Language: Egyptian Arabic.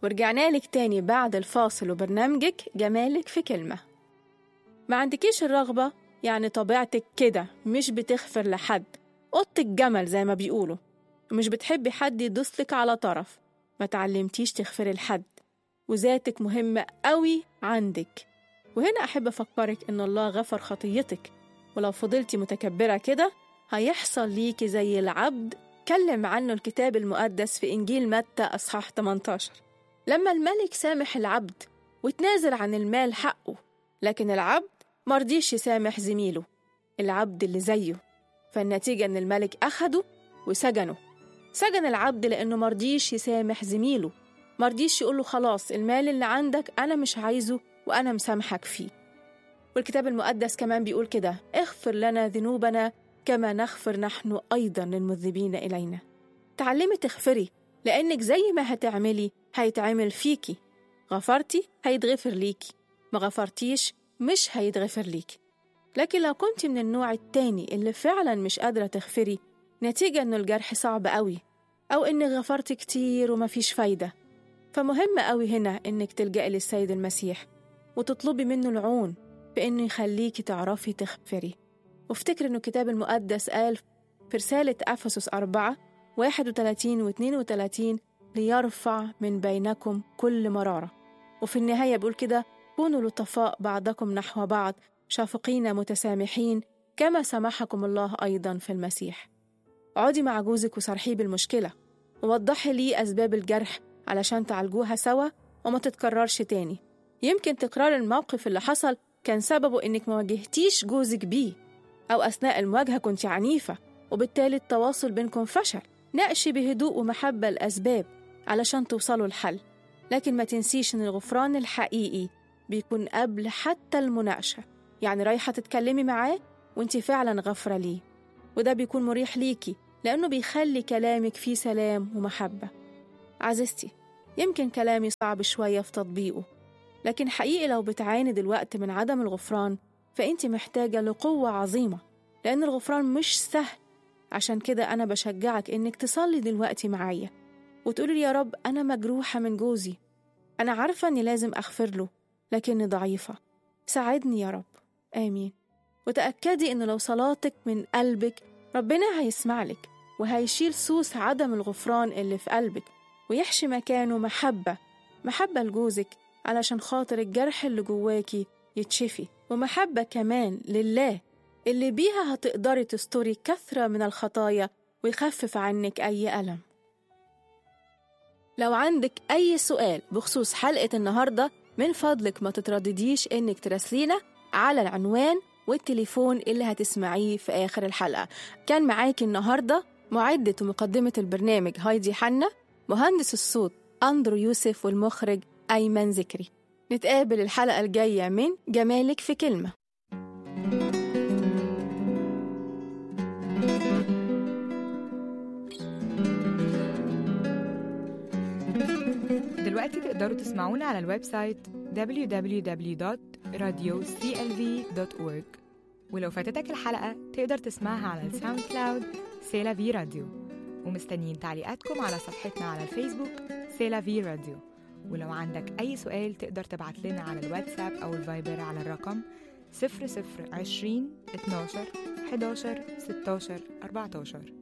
ورجعنا لك تاني بعد الفاصل وبرنامجك جمالك في كلمة ما عندكيش الرغبة يعني طبيعتك كده مش بتغفر لحد قط الجمل زي ما بيقولوا ومش بتحبي حد يدوسلك على طرف ما تعلمتيش تغفري لحد وذاتك مهمة قوي عندك وهنا أحب أفكرك إن الله غفر خطيتك ولو فضلتي متكبرة كده هيحصل ليكي زي العبد كلم عنه الكتاب المقدس في إنجيل متى أصحاح 18 لما الملك سامح العبد وتنازل عن المال حقه لكن العبد مرضيش يسامح زميله العبد اللي زيه فالنتيجة إن الملك أخده وسجنه سجن العبد لأنه مرضيش يسامح زميله مرضيش يقوله خلاص المال اللي عندك أنا مش عايزه وأنا مسامحك فيه والكتاب المقدس كمان بيقول كده اغفر لنا ذنوبنا كما نغفر نحن أيضا للمذنبين إلينا تعلمي تغفري لأنك زي ما هتعملي هيتعمل فيكي غفرتي هيتغفر ليكي ما غفرتيش مش هيتغفر ليكي لكن لو كنت من النوع التاني اللي فعلا مش قادرة تغفري نتيجة إنه الجرح صعب قوي أو إنك غفرت كتير ومفيش فايدة فمهم قوي هنا إنك تلجأي للسيد المسيح وتطلبي منه العون بإنه يخليكي تعرفي تغفري وافتكر إنه الكتاب المقدس قال في رسالة أفسس أربعة 31 و 32 ليرفع من بينكم كل مرارة وفي النهاية بيقول كده كونوا لطفاء بعضكم نحو بعض شافقين متسامحين كما سمحكم الله أيضا في المسيح اقعدي مع جوزك وصرحيه بالمشكلة ووضحي ليه أسباب الجرح علشان تعالجوها سوا وما تتكررش تاني يمكن تكرار الموقف اللي حصل كان سببه إنك ما واجهتيش جوزك بيه أو أثناء المواجهة كنت عنيفة وبالتالي التواصل بينكم فشل ناقشي بهدوء ومحبة الأسباب علشان توصلوا لحل لكن ما تنسيش إن الغفران الحقيقي بيكون قبل حتى المناقشة يعني رايحة تتكلمي معاه وانت فعلا غفرة ليه وده بيكون مريح ليكي لأنه بيخلي كلامك فيه سلام ومحبة عزيزتي يمكن كلامي صعب شوية في تطبيقه لكن حقيقي لو بتعاني دلوقتي من عدم الغفران فأنت محتاجة لقوة عظيمة لأن الغفران مش سهل عشان كده أنا بشجعك إنك تصلي دلوقتي معايا وتقولي يا رب أنا مجروحة من جوزي أنا عارفة إني لازم أغفر له لكني ضعيفة ساعدني يا رب آمين وتأكدي إن لو صلاتك من قلبك ربنا هيسمع لك وهيشيل سوس عدم الغفران اللي في قلبك ويحشي مكانه محبة محبة لجوزك علشان خاطر الجرح اللي جواكي يتشفي ومحبة كمان لله اللي بيها هتقدري تستري كثرة من الخطايا ويخفف عنك أي ألم لو عندك أي سؤال بخصوص حلقة النهاردة من فضلك ما تتردديش إنك تراسلينا على العنوان والتليفون اللي هتسمعيه في آخر الحلقة كان معاكي النهاردة معدة ومقدمة البرنامج هايدي حنا مهندس الصوت أندرو يوسف والمخرج أيمن ذكري نتقابل الحلقة الجاية من جمالك في كلمة دلوقتي تقدروا تسمعونا على الويب سايت www.radioclv.org ولو فاتتك الحلقة تقدر تسمعها على الساوند كلاود سيلا في راديو ومستنيين تعليقاتكم على صفحتنا على الفيسبوك سيلا في راديو ولو عندك أي سؤال تقدر تبعت لنا على الواتساب أو الفايبر على الرقم 0020 12 11 16 14